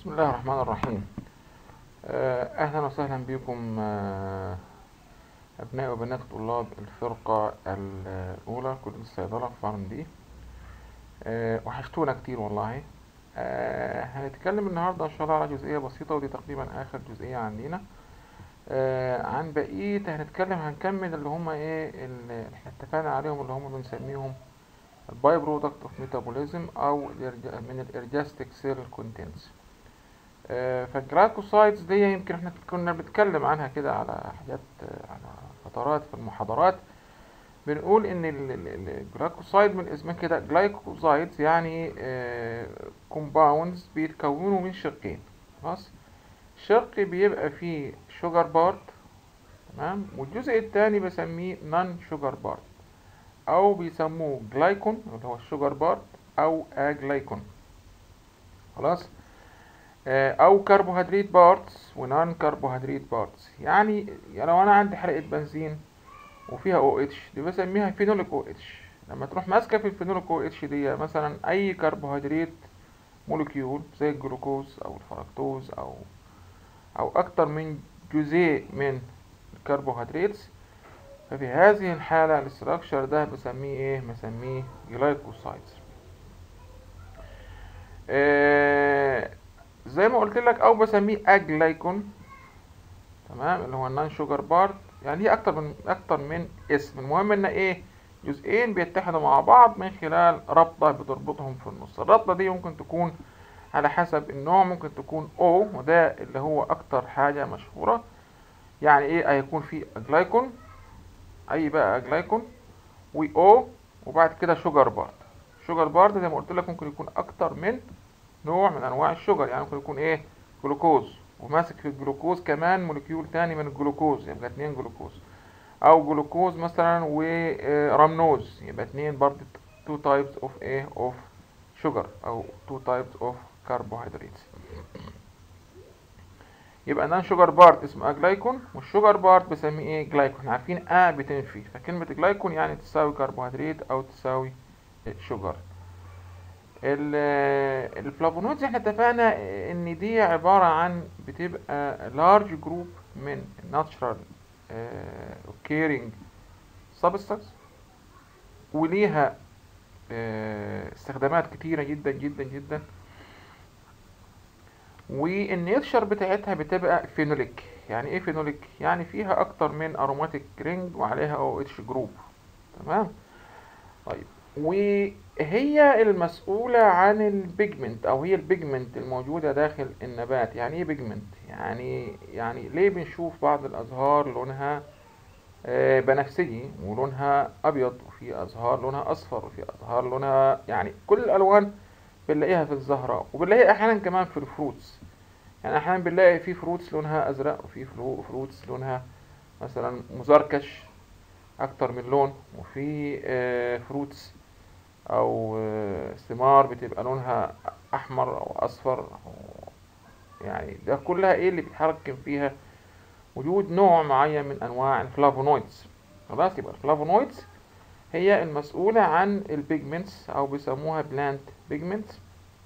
بسم الله الرحمن الرحيم آه، أهلا وسهلا بكم آه، أبناء وبنات طلاب الفرقة الأولى كلية الصيدلة في فارم دي آه، وحشتونا كتير والله آه، هنتكلم النهاردة إن شاء الله على جزئية بسيطة ودي تقريبا آخر جزئية عندنا آه، عن بقية هنتكلم هنكمل اللي هما إيه اللي إحنا اتفقنا عليهم اللي هما بنسميهم الباي برودكت اوف ميتابوليزم أو الإرج- من الإرجاستيك سيل كونتنتس فالجلايكوسايدز دي يمكن احنا كنا بنتكلم عنها كده على حاجات آه، على فترات في المحاضرات بنقول ان ال- ال- ال- الجلايكوسايد من اسمها كده جلايكوسايدز يعني كومباوندز بيتكونوا من شقين خلاص شق بيبقى فيه شوجر بارت تمام والجزء التاني بسميه نون شوجر بارت او بيسموه جلايكون اللي هو الشوجر بارت او اجلايكون خلاص آه، او كربوهيدرات بارتس ونون كربوهيدرات بارتس يعني يعني لو انا عندي حلقه بنزين وفيها او اتش دي بسميها فينوليك او اتش لما تروح ماسكه في الفينوليك او اتش دي مثلا اي كربوهيدرات مولكيول زي الجلوكوز او الفركتوز او او اكتر من جزيء من الكربوهيدرات ففي هذه الحالة الاستراكشر ده بسميه ايه بسميه جلايكوسايدز آه زي ما قلت لك او بسميه اجلايكون تمام اللي هو النون شوجر بارت يعني هي اكتر من اكتر من اسم المهم ان ايه جزئين بيتحدوا مع بعض من خلال رابطة بتربطهم في النص الرابطة دي ممكن تكون على حسب النوع ممكن تكون او وده اللي هو اكتر حاجة مشهورة يعني ايه هيكون في جلايكون اي بقى جلايكون و او وبعد كده شوجر بارت شوجر بارت زي ما قلت لك ممكن يكون اكتر من نوع من انواع الشوجر يعني ممكن يكون ايه جلوكوز وماسك في الجلوكوز كمان مولكيول تاني من الجلوكوز يبقى اتنين جلوكوز او جلوكوز مثلا ورمنوز يبقى اتنين برضه two types of ايه of sugar او two types of carbohydrates يبقى نان شوجر بارت اسمه جلايكون والشوجر بارت بسميه ايه جلايكون احنا عارفين ا بتنفي فكلمة جلايكون يعني تساوي كربوهيدرات او تساوي شوجر ال- الفلافونويدز احنا اتفقنا ان دي عبارة عن بتبقى لارج جروب من natural occurring substance وليها آه، استخدامات كتيرة جدا جدا جدا والنيتشر بتاعتها بتبقى فينوليك يعني ايه فينوليك يعني فيها اكتر من اروماتيك رينج وعليها او اتش جروب تمام طيب وهي المسؤولة عن البيجمنت او هي البيجمنت الموجودة داخل النبات يعني ايه بيجمنت يعني يعني ليه بنشوف بعض الازهار لونها آه، بنفسجي ولونها ابيض وفي ازهار لونها اصفر وفي ازهار لونها يعني كل الالوان بنلاقيها في الزهراء وبنلاقيها احيانا كمان في الفروتس يعني احيانا بنلاقي في فروتس لونها ازرق وفي فلو- فروتس لونها مثلا مزركش اكتر من لون وفي آه، فروتس او آه، ثمار بتبقى لونها احمر او اصفر أو يعني ده كلها ايه اللي بيتحكم فيها وجود نوع معين من انواع الفلافونويدز خلاص يبقى الفلافونويدز هي المسؤولة عن البيجمنتس او بيسموها بلانت بيجمنتس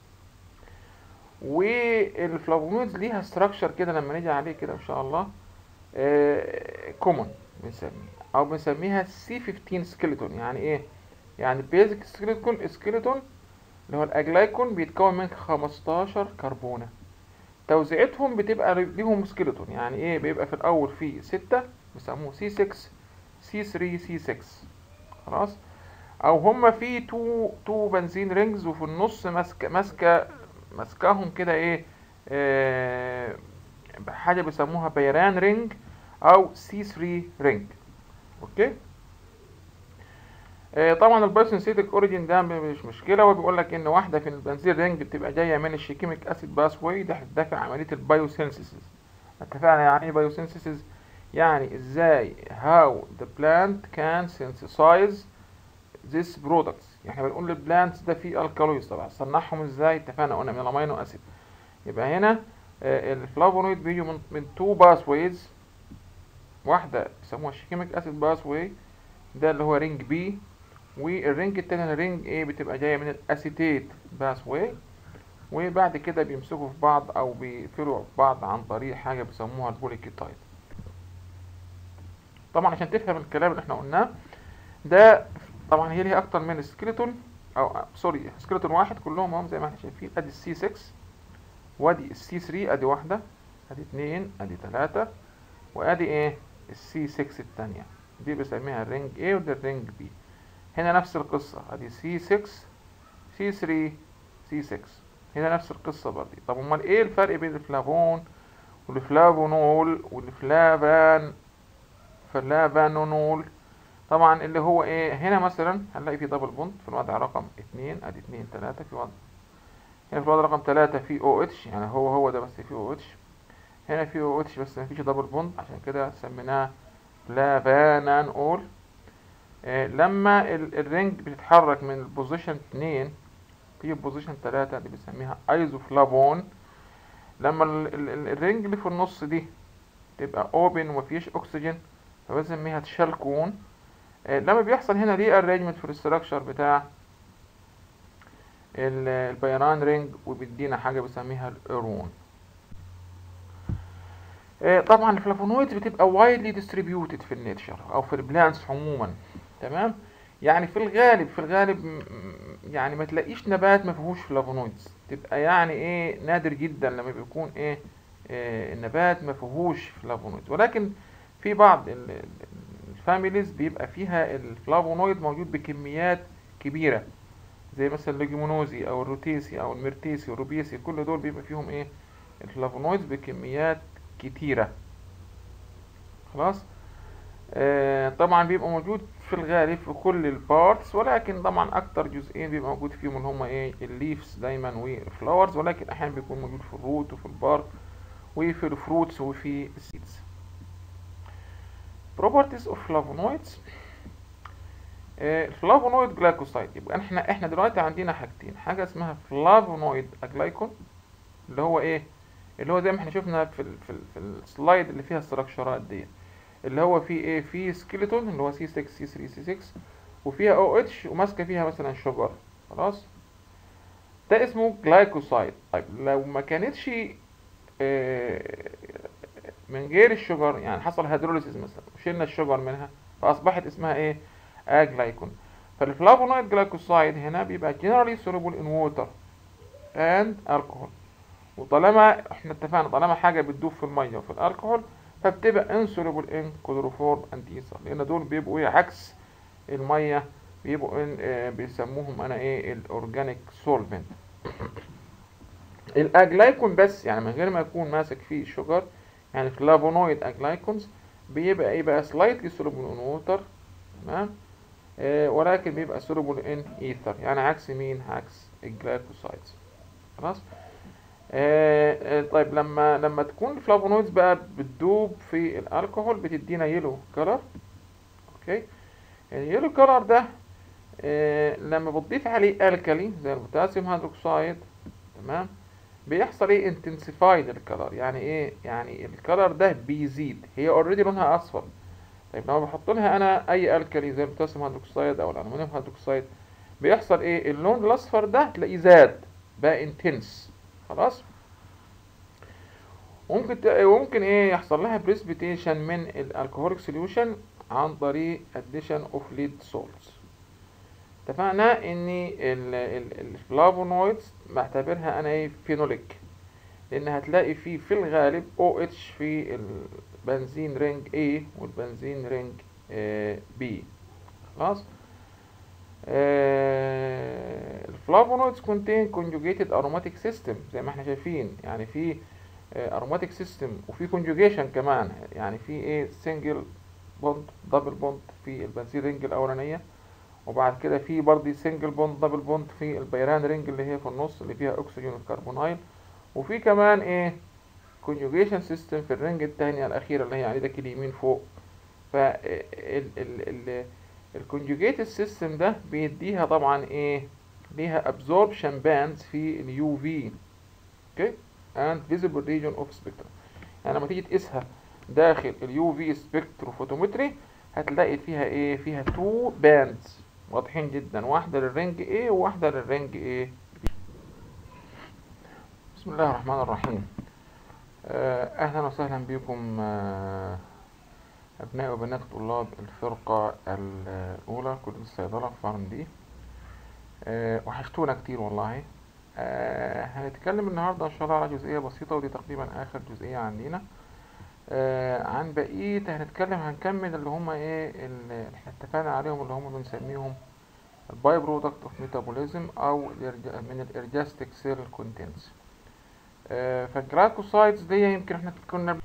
والفلافونويدز ليها ستراكشر كده لما نيجي عليه كده ان شاء الله كومون بنسميه او بنسميها سي 15 سكيلتون يعني ايه يعني بيزك سكيلتون سكيلتون اللي هو الاجلايكون بيتكون من 15 كربونه توزيعتهم بتبقى ليهم سكيلتون يعني ايه بيبقى في الاول في 6 بيسموه سي 6 سي 3 سي 6 خلاص او هما في تو تو بنزين رينجز وفي النص ماسكه ماسكه ماسكاهم كده ايه آه حاجه بيسموها بيران رينج او سي 3 رينج اوكي آه طبعا البايوسينثيتك اوريجين ده مش مشكله هو بيقول لك ان واحده في البنزين رينج بتبقى جايه من الشيكيميك اسيد باس واي ده هتدافع عمليه البايوسينثيسيس اتفقنا يعني ايه بايوسينثيسيس يعني ازاي how the plant can synthesize this products احنا بنقول البلانتس ده فيه الكالويز طبعا صنعهم ازاي اتفقنا قلنا من الامينو اسيد يبقى هنا آه، الفلافونويد بيجوا من من تو باس ويز واحده بيسموها الشيكيميك اسيد باس واي ده اللي هو رينج بي والرينج التاني رينج ايه بتبقى جايه من الاسيتيت باس واي وبعد كده بيمسكوا في بعض او بيقفلوا في بعض عن طريق حاجه بيسموها البوليكيتايد طبعا عشان تفهم الكلام اللي احنا قلناه ده طبعا هي ليها اكتر من سكيلتون او سوري سكيلتون واحد كلهم هم زي ما احنا شايفين ادي السي 6 وادي السي 3 ادي واحده ادي اتنين ادي تلاتة وادي ايه السي 6 التانية دي بسميها الرينج A ودي الرينج B هنا نفس القصة ادي سي 6 سي 3 سي 6 هنا نفس القصة برضه طب امال ايه الفرق بين الفلافون والفلافونول والفلافان فلافانونول طبعا اللي هو ايه هنا مثلا هنلاقي في دبل بوند في الوضع رقم اتنين ادي اتنين تلاتة في وضع هنا في الوضع رقم تلاتة في او اتش يعني هو هو ده بس في او اتش هنا في او اتش بس مفيش دبل بوند عشان كده سميناه فلافانان اول آه لما ال- الرينج بتتحرك من البوزيشن اتنين في بوزيشن تلاتة دي بنسميها ايزوفلافون لما ال- ال- ال- الرينج اللي في النص دي تبقى اوبن ومفيش اكسجين فبسميها تشالكون آه لما بيحصل هنا ري ارينجمنت في الاستراكشر بتاع ال- البيران رينج وبيدينا حاجة بنسميها الايرون آه، طبعا الفلافونويدز بتبقى وايدلي ديستريبيوتد في النيتشر او في البلانتس عموما تمام يعني في الغالب في الغالب م- م- يعني ما تلاقيش نبات ما فيهوش فلافونويدز تبقى يعني ايه نادر جدا لما بيكون ايه آه، النبات ما فيهوش فلافونويدز ولكن في بعض ال- ال- الفاميليز بيبقى فيها الفلافونويد موجود بكميات كبيرة زي مثلا الليجيمونوزي او الروتيسي او الميرتيسي والروبيسي كل دول بيبقى فيهم ايه الفلافونويدز بكميات كتيرة خلاص آه طبعا بيبقى موجود في الغالب في كل البارتس ولكن طبعا اكتر جزئين بيبقى موجود فيهم اللي هما ايه الليفز دايما والفلاورز ولكن احيانا بيكون موجود في الروت وفي البارك وفي الفروتس وفي السيدز properties of flavonoids الفلافونويد جلايكوسايد يبقى احنا احنا دلوقتي عندنا حاجتين حاجه اسمها فلافونويد اجلايكون اللي هو ايه اللي هو زي ما احنا شفنا في ال في, ال في السلايد اللي فيها الستراكشرات دي اللي هو فيه ايه فيه سكيلتون اللي هو سي 6 سي 3 سي 6 وفيها او اتش وماسكه فيها مثلا شجر خلاص ده اسمه جلايكوسايد طيب لو ما كانتش آه، من غير الشجر يعني حصل هيدروليسيس مثلا وشلنا الشجر منها فاصبحت اسمها ايه اجلايكون فالفلافونويد جلايكوسايد هنا بيبقى generally soluble in water and alcohol وطالما احنا اتفقنا طالما حاجه بتدوب في الميه وفي الكحول فبتبقى insoluble in chloroform and ether لان دول بيبقوا ايه عكس الميه بيبقوا إن آه بيسموهم انا ايه الاورجانيك سولفنت الاجلايكون بس يعني من غير ما يكون ماسك فيه شجر يعني فلافونويد اجلايكونز بيبقى ايه بقى slightly soluble in water تمام آه ولكن بيبقى soluble in ether يعني عكس مين عكس الجلايكوسايدز خلاص آه آه طيب لما لما تكون الفلافونويدز بقى بتدوب في الكحول بتدينا يلو كلر اوكي اليلو كلر ده آه لما بتضيف عليه الكالي زي البوتاسيوم هيدروكسيد تمام بيحصل ايه انتنسيفايد الكلر يعني ايه يعني الكلر ده بيزيد هي اوريدي لونها اصفر طيب لما بحط لها انا اي الكالي زي البوتاسيوم هيدروكسيد او الالومنيوم هيدروكسيد بيحصل ايه اللون الاصفر ده تلاقيه زاد بقى انتنس خلاص ممكن ت... ممكن ايه يحصل لها بريسبيتيشن من الالكهوليك سوليوشن عن طريق اديشن اوف ليد سولتس اتفقنا ان الفلافونويدز بعتبرها انا ايه فينوليك لان هتلاقي فيه في الغالب او اتش في البنزين رينج A والبنزين رينج B خلاص الفلافونويدز contain conjugated aromatic system زي ما احنا شايفين يعني في aromatic system وفي conjugation كمان يعني في ايه single bond double bond في البنزين رينج الاولانيه وبعد كده في برضه سنجل بوند دبل بوند في البيران رينج اللي هي في النص اللي فيها اكسجين والكربونايل وفي كمان ايه كونجوجيشن سيستم في الرينج الثانيه الاخيره اللي هي على ايدك اليمين فوق ف الكونجوجيتد سيستم ده بيديها طبعا ايه ليها ابزوربشن باندز في اليو في اوكي اند فيزيبل ريجن اوف سبيكترم يعني لما تيجي تقيسها داخل اليو في سبكتروفوتومتري هتلاقي فيها ايه فيها تو باندز واضحين جدا واحدة للرنج A وواحدة للرنج A بسم الله الرحمن الرحيم آه، أهلا وسهلا بكم آه، أبناء وبنات طلاب الفرقة الأولى كلية الصيدلة في فارم دي آه، وحشتونا كتير والله آه، هنتكلم النهاردة إن شاء الله على جزئية بسيطة ودي تقريبا آخر جزئية عندنا آه، عن بقية هنتكلم هنكمل اللي هما إيه اللي إحنا اتفقنا عليهم اللي هما بنسميهم الباي برودكت اوف ميتابوليزم أو الإرج- من الإرجاستيك سيل كونتنتس فالجلايكوسايدز دي يمكن احنا كنا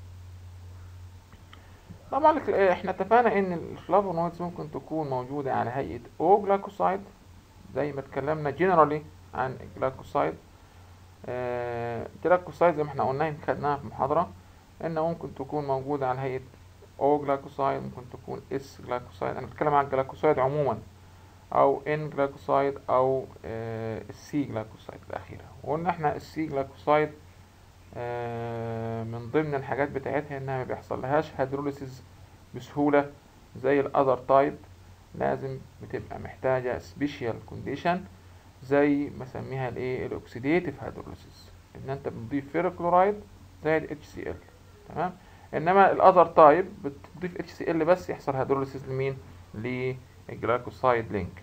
طبعا الك- احنا اتفقنا ان الفلافونويدز ممكن تكون موجودة على هيئة او جلايكوسايد زي ما اتكلمنا جنرالي عن الجلايكوسايد الجلايكوسايد زي ما احنا قلنا يمكن خدناها في محاضرة ان ممكن تكون موجودة على هيئة او جلايكوسايد ممكن تكون اس جلايكوسايد انا بتكلم عن الجلايكوسايد عموما او ان جلايكوسايد او السي جلايكوسايد الاخيره وقلنا احنا السي جلايكوسايد آه، من ضمن الحاجات بتاعتها انها ما بيحصلهاش هيدروليسيس بسهوله زي الاذر تايب لازم بتبقى محتاجه سبيشال كونديشن زي ما سميها الايه الاكسيديتيف هيدروليسيس ان انت بتضيف فيركلورايد زي ال HCl تمام انما الاذر تايب بتضيف HCl بس يحصل هيدروليسيس لمين للجلايكوسايد لينك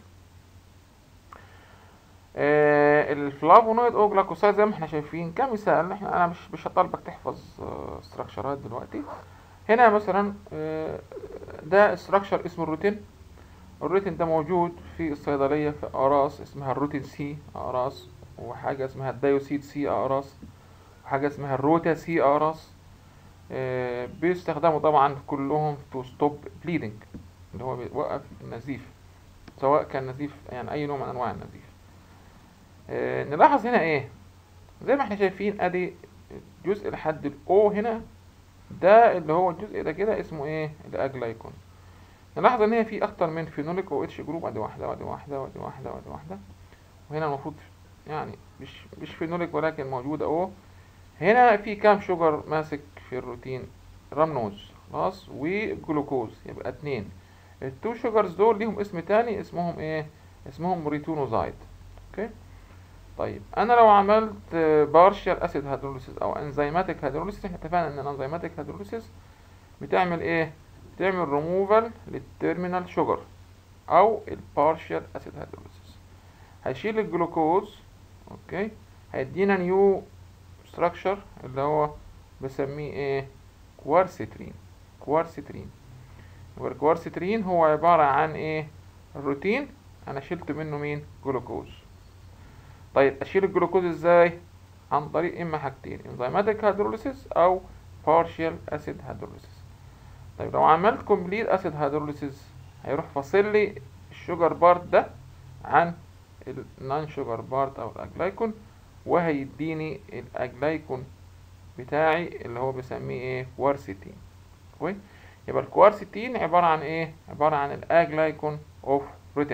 آه الفلافونويد او جلايكوسايد زي ما احنا شايفين كمثال احنا انا مش مش هطالبك تحفظ استراكشرات دلوقتي هنا مثلا آه، ده استراكشر اسمه الروتين الروتين ده موجود في الصيدلية في أقراص اسمها الروتين سي أقراص وحاجة اسمها الدايوسيد سي أقراص وحاجة اسمها الروتا سي أقراص آه، بيستخدموا طبعا كلهم تو ستوب بليدنج اللي هو بيوقف النزيف سواء كان نزيف يعني أي نوع من أنواع النزيف آه، نلاحظ هنا ايه زي ما احنا شايفين ادي جزء لحد الاو هنا ده اللي هو الجزء ده كده اسمه ايه الاجلايكون نلاحظ ان هي في اكتر من فينوليك او اتش جروب ادي واحده وادي واحده وادي واحده وادي واحده وهنا المفروض يعني مش مش فينوليك ولكن موجوده اهو هنا في كام شوجر ماسك في الروتين رمنوز خلاص وجلوكوز يبقى اتنين التو شوجرز دول ليهم اسم تاني اسمهم ايه اسمهم ريتونوزايد اوكي طيب انا لو عملت بارشال اسيد هيدروليسيس او انزيماتيك هيدروليسيس احنا اتفقنا ان الانزيماتيك هيدروليسيس بتعمل ايه بتعمل ريموفال للتيرمينال شوجر او البارشال اسيد هيدروليسيس هيشيل الجلوكوز اوكي هيدينا نيو ستراكشر اللي هو بسميه ايه كوارسترين كوارسترين والكوارسترين هو عبارة عن ايه الروتين انا شلت منه مين جلوكوز طيب اشيل الجلوكوز ازاي عن طريق اما حاجتين انزيماتيك هيدروليسيس او بارشال اسيد هيدروليسيس طيب لو عملت كومبليت اسيد هيدروليسيس هيروح فاصل لي الشوجر بارت ده عن النون شوجر بارت او الاجلايكون وهيديني الاجلايكون بتاعي اللي هو بسميه ايه كوارستين كويس يبقى الكوارستين عبارة عن ايه عبارة عن الاجلايكون اوف روتين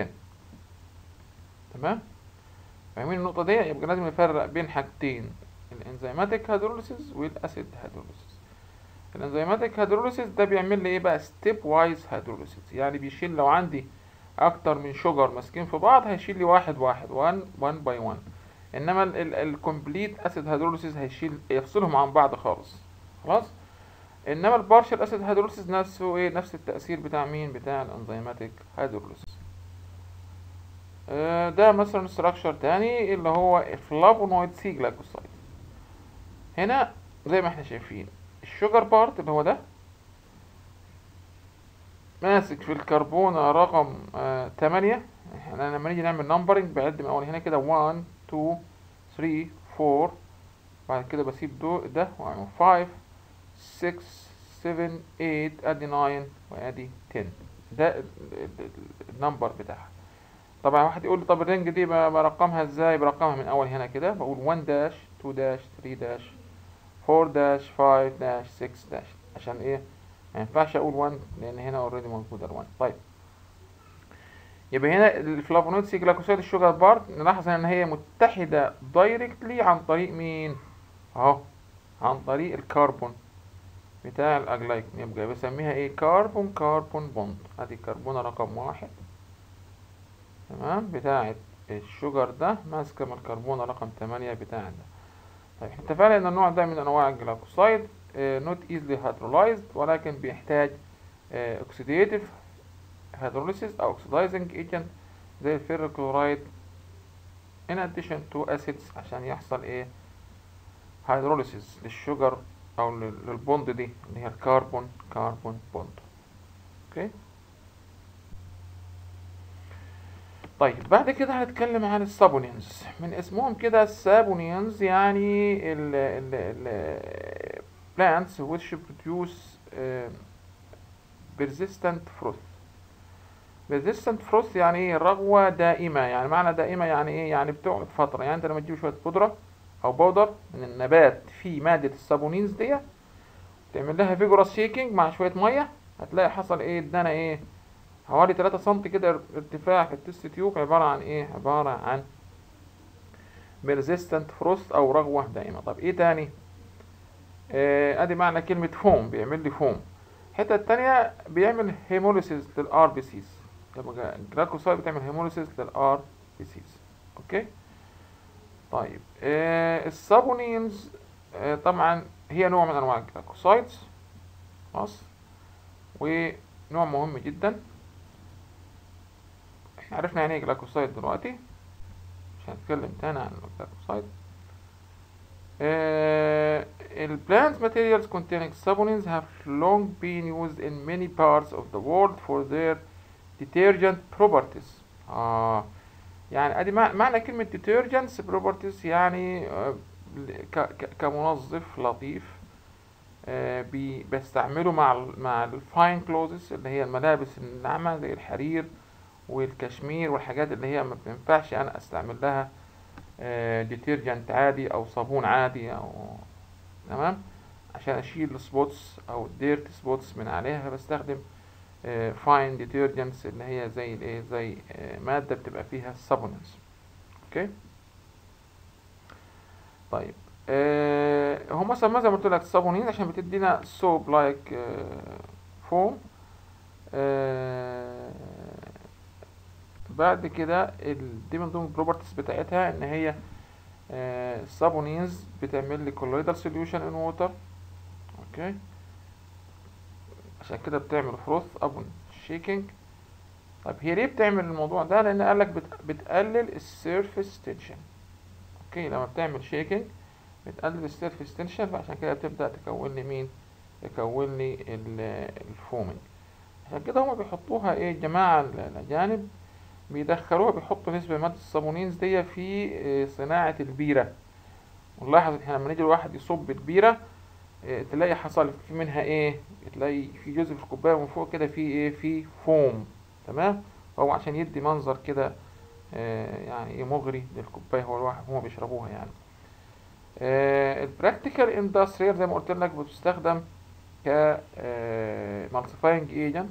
تمام فاهمين النقطة دي يبقى لازم نفرق بين حاجتين الانزيماتيك هيدروليسيس والاسيد هيدروليسيس الانزيماتيك هيدروليسيس ده بيعمل لي ايه بقى ستيب وايز هيدروليسيس يعني بيشيل لو عندي اكتر من شجر ماسكين في بعض هيشيل لي واحد واحد 1 1 باي 1 انما الكومبليت اسيد هيدروليسيس هيشيل يفصلهم عن بعض خالص خلاص انما البارشل اسيد هيدروليسيس نفسه ايه نفس التأثير بتاع مين بتاع الانزيماتيك هيدروليسيس آه، ده مثلا ستراكشر تاني اللي هو الفلافونويد سي جلايكوسايد هنا زي ما احنا شايفين الشوجر بارت اللي هو ده ماسك في الكربونة رقم آه تمانية احنا لما نيجي نعمل نمبرنج بعد من اول هنا كده 1 2 3 4 بعد كده بسيب دو ده واعمل 5 6 7 8 ادي 9 وادي 10 ده ال- ال- ال- النمبر بتاعها طبعا واحد يقول لي طب الرينج دي ب- برقمها ازاي برقمها من اول هنا كده بقول 1 داش 2 داش 3 داش 4 داش 5 داش 6 داش عشان ايه ما ينفعش اقول 1 لان هنا اوريدي موجود ال 1 طيب يبقى هنا الفلافونويد سي جلايكوسايد الشوجر بارت نلاحظ ان هي متحده دايركتلي عن طريق مين اهو عن طريق الكربون بتاع الاجلايكون يبقى بسميها ايه كربون كربون بوند ادي كربونه رقم واحد تمام بتاعة الشجر ده ماسكة من الكربونة رقم تمانية بتاع ده طيب احنا اتفقنا ان النوع ده من انواع الجلايكوسايد نوت ايزلي هيدرولايزد ولكن بيحتاج اوكسيديتيف هيدروليسيس او اوكسيدايزنج ايجنت زي الفيركلورايد in addition to acids عشان يحصل ايه هيدروليسيس للشجر او لل- للبوند دي اللي هي الكربون كربون بوند اوكي طيب بعد كده هنتكلم عن السابونينز من اسمهم كده السابونينز يعني ال ال ال plants which produce uh, persistent fruit persistent fruit يعني ايه رغوة دائمة يعني معنى دائمة يعني ايه يعني بتقعد فترة يعني انت لما تجيب شوية بودرة او بودر من النبات في مادة السابونينز دي تعمل لها فيجورس شيكينج مع شوية مية هتلاقي حصل ايه ادانا ايه حوالي 3 سم كده ارتفاع في التست تيوب عبارة عن ايه عبارة عن persistent frost او رغوة دائمة طب ايه تاني آه، ادي معنى كلمة فوم بيعمل لي فوم الحتة التانية بيعمل هيموليسيس للار بي سيز يبقى الجلايكوسايد بتعمل هيموليسيس للار بي سيز اوكي طيب آه السابونينز آه طبعا هي نوع من انواع الجلايكوسايدز خلاص ونوع مهم جدا احنا عرفنا يعني ايه جلايكوسايد دلوقتي مش هنتكلم تاني عن الجلايكوسايد Uh, plant materials containing saponins have long been used in many parts of the world for their detergent properties. آه يعني ادي مع- معنى كلمة detergents properties يعني آه، ك- ك- كمنظف لطيف آه، بي- بستعمله مع ال مع الفاين كلوزز اللي هي الملابس الناعمة زي الحرير والكشمير والحاجات اللي هي ما بينفعش انا استعمل لها ديترجنت عادي او صابون عادي او تمام عشان اشيل السبوتس او الديرت سبوتس من عليها فبستخدم فاين ديترجنتس اللي هي زي الايه زي آه، ماده بتبقى فيها سابوننز اوكي طيب آه هم سموها زي ما قلت لك صابونين عشان بتدينا سوب لايك فوم بعد كده ال- دي من ضمن البروبرتيز بتاعتها ان هي الصابونينز بتعمل لي كولويدال سوليوشن ان ووتر اوكي عشان كده بتعمل فروث ابون شيكينج طب هي ليه بتعمل الموضوع ده لان قالك بت... بتقلل السيرفيس تنشن اوكي لما بتعمل شيكينج بتقلل السيرفيس تنشن فعشان كده بتبدأ تكون لي مين تكون لي ال- الفومنج عشان كده هما بيحطوها ايه الجماعة ال- الأجانب بيدخلوها بيحطوا نسبة مادة الصابونينز دي في آه، صناعة البيرة ونلاحظ احنا لما نيجي الواحد يصب البيرة آه، تلاقي حصل في منها ايه تلاقي في جزء في الكوباية من فوق كده في ايه في فوم تمام فهو عشان يدي منظر كده آه، يعني ايه مغري للكوباية هو الواحد هما بيشربوها يعني البراكتيكال اندستريال زي ما قلت لك بتستخدم ك مالتيفاينج ايجنت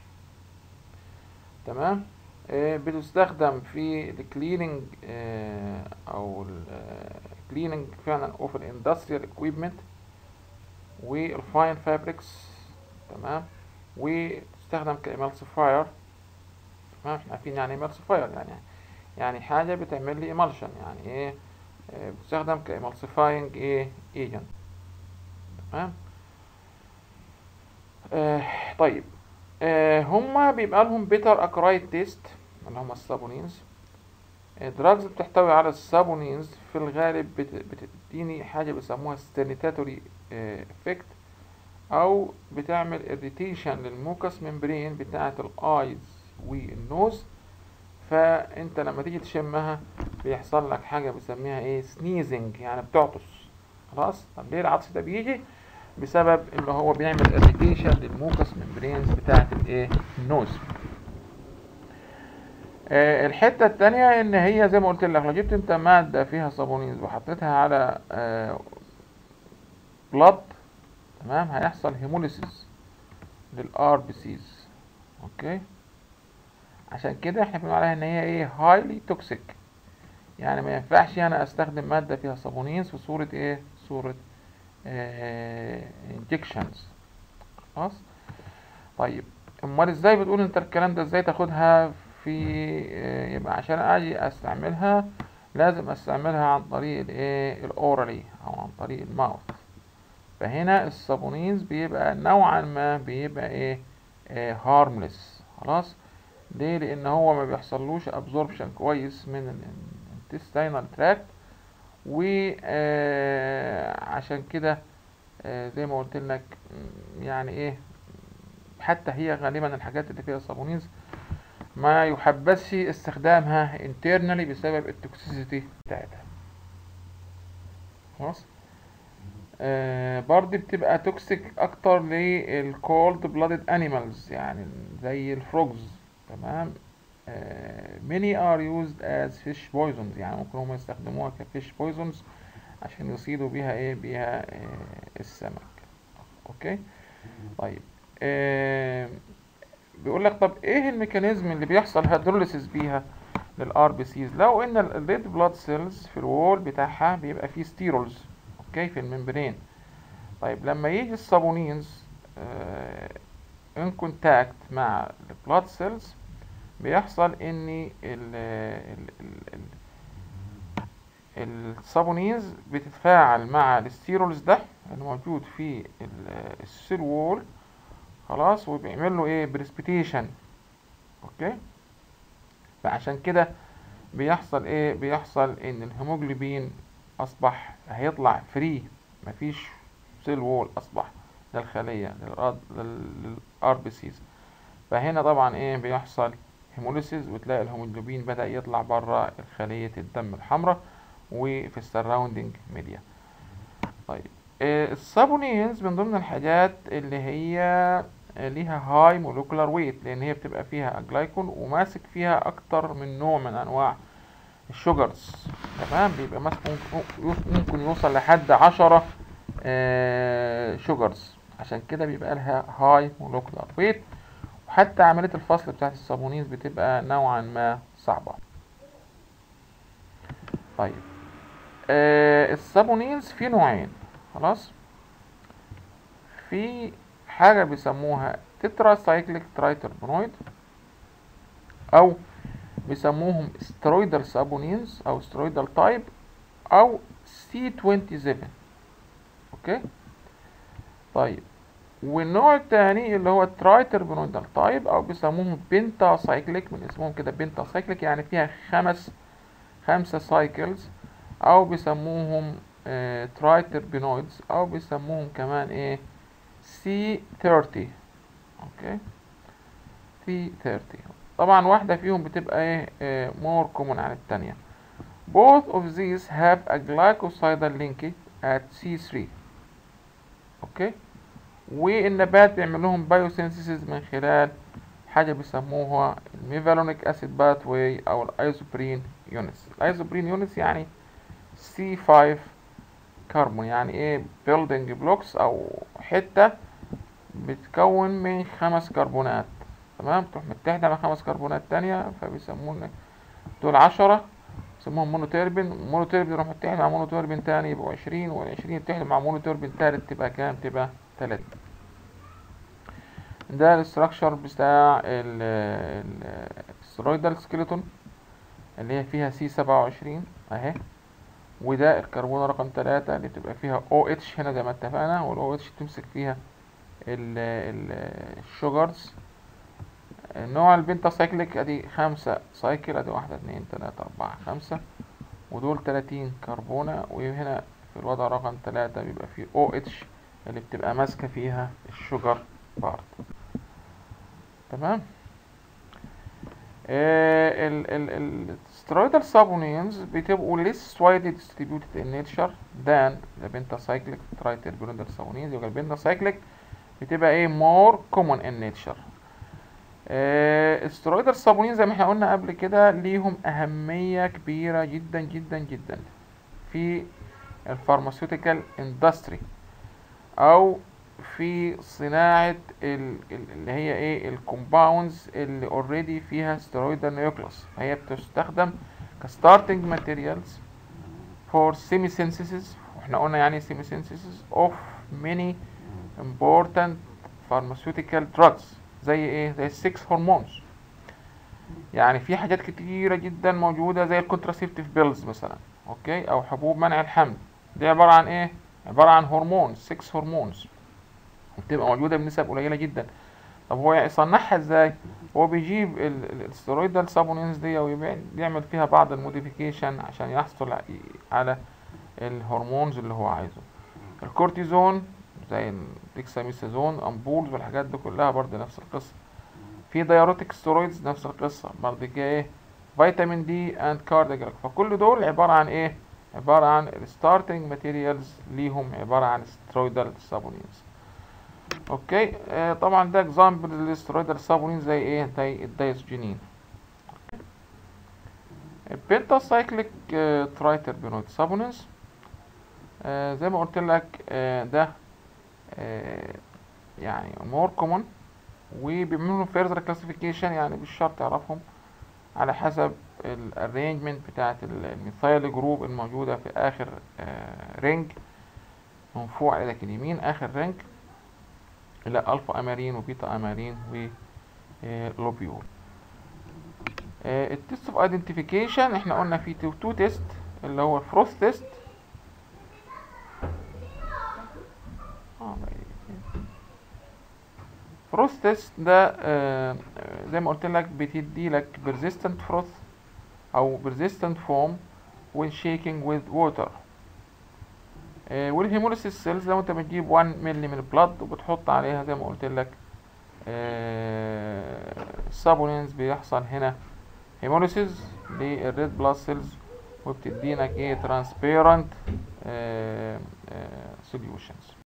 تمام آه، بتستخدم في الكليننج او الكليننج فعلا اوف الاندستريال اكويبمنت والفاين فابريكس تمام وتستخدم كإمالسيفاير تمام احنا عارفين يعني إمالسيفاير يعني يعني حاجة بتعمل لي إمالشن يعني ايه آه، بتستخدم كإمالسيفاينج ايه ايجنت تمام آه طيب آه هما بيبقى لهم بيتر اكرايد تيست اللي هما الصابونينز الدراجز بتحتوي على الصابونينز في الغالب بت- بتديني حاجة بيسموها ستينيتاتوري افكت او بتعمل اريتيشن للموكس ممبرين بتاعة الايز والنوز فانت لما تيجي تشمها بيحصل لك حاجة بيسميها ايه سنيزنج يعني بتعطس خلاص طب ليه العطس ده بيجي بسبب ان هو بيعمل اريتيشن للموكس ممبرينز بتاعة الايه النوز آه، الحتة التانية ان هي زي ما قلت لك لو جبت انت مادة فيها صابونيز وحطيتها على بلاد تمام هيحصل هيموليسيس للار بي سيز اوكي عشان كده احنا بنقول عليها ان هي ايه هايلي توكسيك يعني ما ينفعش انا استخدم مادة فيها صابونيز في صورة ايه صورة انجكشنز خلاص طيب امال ازاي بتقول انت الكلام ده ازاي تاخدها في آه، يبقى عشان اجي استعملها لازم استعملها عن طريق الايه الاورالي او عن طريق الماوث فهنا الصابونينز بيبقى نوعا ما بيبقى ايه, إيه هارملس خلاص ليه لان هو ما بيحصلوش ابزوربشن كويس من الانتستينال تراكت وعشان كده آه زي ما قلت لك يعني ايه حتى هي غالبا الحاجات اللي فيها صابونينز ما يحبسش استخدامها internally بسبب التوكسيسيتي بتاعتها خلاص آه برضه بتبقى توكسيك اكتر للكولد بلادد انيمالز يعني زي الفروجز تمام آه many are used as fish poisons يعني ممكن هم يستخدموها كفيش poisons عشان يصيدوا بيها ايه بيها آه السمك اوكي طيب آه بيقول لك طب ايه الميكانيزم اللي بيحصل هيدروليسيس بيها للار بي سيز لو ان الريد بلاد سيلز في الوول بتاعها بيبقى فيه ستيرولز اوكي في الممبرين طيب لما يجي الصابونينز ان كونتاكت مع البلاد سيلز بيحصل ان ال ال ال الصابونينز بتتفاعل مع الستيرولز ده الموجود في السيل وول خلاص وبيعمل له ايه بريسبيتيشن اوكي فعشان كده بيحصل ايه بيحصل ان الهيموجلوبين اصبح هيطلع فري مفيش سيل وول اصبح للخلية للار بي سيز فهنا طبعا ايه بيحصل هيموليسيس وتلاقي الهيموجلوبين بدأ يطلع بره خلية الدم الحمراء وفي السراوندينج ميديا طيب الصابونينز من ضمن الحاجات اللي هي ليها هاي مولكولار ويت لان هي بتبقى فيها جلايكول وماسك فيها اكتر من نوع من انواع الشوجرز تمام بيبقى ماسك ممكن يوصل لحد عشرة شوجرز عشان كده بيبقى لها هاي مولكولار ويت وحتى عملية الفصل بتاعت الصابونينز بتبقى نوعا ما صعبة طيب آه الصابونينز في نوعين خلاص في حاجة بيسموها تترا سايكليك ترايتربونويد او بيسموهم سترويدال صابونينز او سترويدال تايب او سي 27 اوكي طيب والنوع التاني اللي هو الترايتربونويدال تايب او بيسموهم بنتا سايكليك من اسمهم كده بنتا سايكليك يعني فيها خمس خمسة سايكلز او بيسموهم ترايتربينويدز او بيسموهم كمان ايه سي 30 اوكي سي 30 طبعا واحدة فيهم بتبقى ايه مور كومون عن التانية both of these have a glycosidal linkage at C3 اوكي والنبات بيعمل لهم بايوسينثيسيس من خلال حاجة بيسموها الميفالونيك اسيد باثواي او الايزوبرين يونس الايزوبرين يونس يعني C5 كربون يعني ايه building blocks او حتة بتكون من خمس كربونات تمام تروح متحدة مع خمس كربونات تانية فبيسمونا دول عشرة بيسموهم مونوتيربين مونوتيربين يروح متحد مع مونوتيربين تاني يبقوا عشرين والعشرين يتحد مع مونوتيربين تالت تبقى كام تبقى تلاتة ده الاستراكشر بتاع السترويدال سكيلتون اللي هي فيها سي سبعة وعشرين اهي وده الكربون رقم تلاتة اللي بتبقى فيها او اتش هنا زي ما اتفقنا والاو اتش تمسك فيها الشوجرز نوع البنتا سايكليك ادي خمسة سايكل ادي واحدة اتنين تلاتة اربعة خمسة ودول تلاتين كربونة وهنا في الوضع رقم تلاتة بيبقى فيه او اتش اللي بتبقى ماسكة فيها الشوجر بارت تمام السترويدال سابونينز بتبقوا less widely distributed in nature than the pentacyclic triterpenoidal sabonins يبقى البنتاسايكليك بتبقى ايه more common in nature السترويدال صابونين زي ما احنا قلنا قبل كده ليهم أهمية كبيرة جدا جدا جدا في الفارماسيوتيكال اندستري أو في صناعة ال- ال- اللي هي ايه الكومباوندز اللي اوريدي فيها ستيرويدال نيوكلس فهي بتستخدم كستارتنج ماتيريالز فور سيمي سينثيسيس واحنا قلنا يعني سيمي سينثيسيس اوف many important pharmaceutical drugs زي ايه زي السكس هرمونز يعني في حاجات كتيرة جدا موجودة زي الكونتراسيبتيف بيلز مثلا اوكي او حبوب منع الحمل دي عبارة عن ايه عبارة عن هرمون 6 هرمونز بتبقى موجودة بنسب قليلة جدا طب هو يصنعها ازاي هو بيجيب الستيرويدال سابونينز دي ويعمل فيها بعض الموديفيكيشن عشان يحصل على الهرمونز اللي هو عايزه الكورتيزون زي الديكساميثازون امبولز والحاجات دي كلها برضه نفس القصه في دايروتيك ستيرويدز نفس القصه برضه كده ايه فيتامين دي اند كارديجراك فكل دول عباره عن ايه عباره عن الستارتنج ماتيريالز ليهم عباره عن ستيرويدال سابونينز اوكي آه طبعا ده اكزامبل للستيرويدال سابونين زي ايه زي الدايسجينين البنتاسايكليك آه ترايتربينويد سابونينز آه زي ما قلت لك آه ده آه يعني مور كومون وبيعملوا فيرذر كلاسيفيكيشن يعني مش شرط تعرفهم على حسب الارينجمنت بتاعت الميثايل جروب الموجوده في اخر آه رينج من فوق على ايدك اليمين اخر رينج الى الفا امارين وبيتا امارين ولوبيول التست اوف ايدنتيفيكيشن احنا قلنا في تو, تو تيست اللي هو الفروست تيست فروست تيست ده آه زي ما قلت لك بتدي لك persistent froth او persistent foam when shaking with water آه والهيموليسيس سيلز لو انت بتجيب 1 مللي من البلد وبتحط عليها زي ما قلت لك آه سابونينز بيحصل هنا هيموليسيس للريد بلاد سيلز وبتدينك ايه ترانسبيرنت سوليوشنز